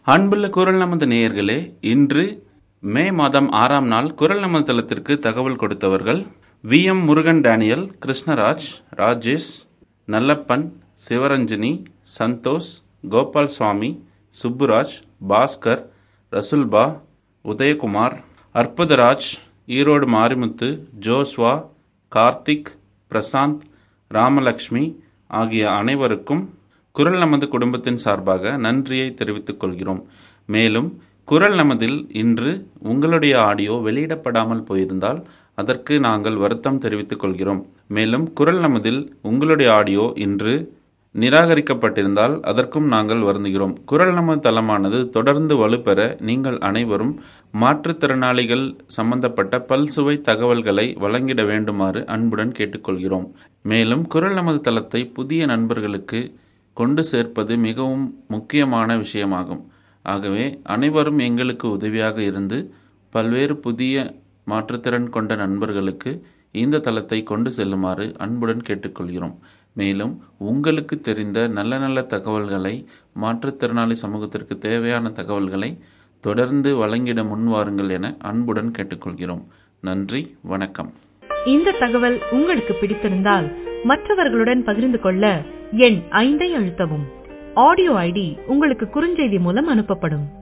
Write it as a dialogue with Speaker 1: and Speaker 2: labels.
Speaker 1: அன்புள்ள குரல் நமது நேயர்களே இன்று மே மாதம் ஆறாம் நாள் குரல் நமது தளத்திற்கு தகவல் கொடுத்தவர்கள் வி எம் முருகன் டேனியல் கிருஷ்ணராஜ் ராஜேஷ் நல்லப்பன் சிவரஞ்சனி சந்தோஷ் கோபால் சுவாமி சுப்புராஜ் பாஸ்கர் ரசுல்பா உதயகுமார் அற்புதராஜ் ஈரோடு மாரிமுத்து ஜோஸ்வா கார்த்திக் பிரசாந்த் ராமலக்ஷ்மி ஆகிய அனைவருக்கும் குரல் நமது குடும்பத்தின் சார்பாக நன்றியை தெரிவித்துக் கொள்கிறோம் மேலும் குரல் நமதில் இன்று உங்களுடைய ஆடியோ வெளியிடப்படாமல் போயிருந்தால் அதற்கு நாங்கள் வருத்தம் தெரிவித்துக் கொள்கிறோம் மேலும் குரல் நமதில் உங்களுடைய ஆடியோ இன்று நிராகரிக்கப்பட்டிருந்தால் அதற்கும் நாங்கள் வருந்துகிறோம் குரல் நமது தளமானது தொடர்ந்து வலுப்பெற நீங்கள் அனைவரும் மாற்றுத்திறனாளிகள் சம்பந்தப்பட்ட பல்சுவை தகவல்களை வழங்கிட வேண்டுமாறு அன்புடன் கேட்டுக்கொள்கிறோம் மேலும் குரல் நமது தளத்தை புதிய நண்பர்களுக்கு கொண்டு சேர்ப்பது மிகவும் முக்கியமான விஷயமாகும் ஆகவே அனைவரும் எங்களுக்கு உதவியாக இருந்து பல்வேறு புதிய மாற்றுத்திறன் கொண்ட நண்பர்களுக்கு இந்த தளத்தை கொண்டு செல்லுமாறு அன்புடன் கேட்டுக்கொள்கிறோம் மேலும் உங்களுக்கு தெரிந்த நல்ல நல்ல தகவல்களை மாற்றுத்திறனாளி சமூகத்திற்கு தேவையான தகவல்களை தொடர்ந்து வழங்கிட முன்வாருங்கள் என அன்புடன் கேட்டுக்கொள்கிறோம் நன்றி வணக்கம்
Speaker 2: இந்த தகவல் உங்களுக்கு பிடித்திருந்தால் மற்றவர்களுடன் பகிர்ந்து கொள்ள எண் ஐந்தை அழுத்தவும் ஆடியோ ஐடி உங்களுக்கு குறுஞ்செய்தி மூலம் அனுப்பப்படும்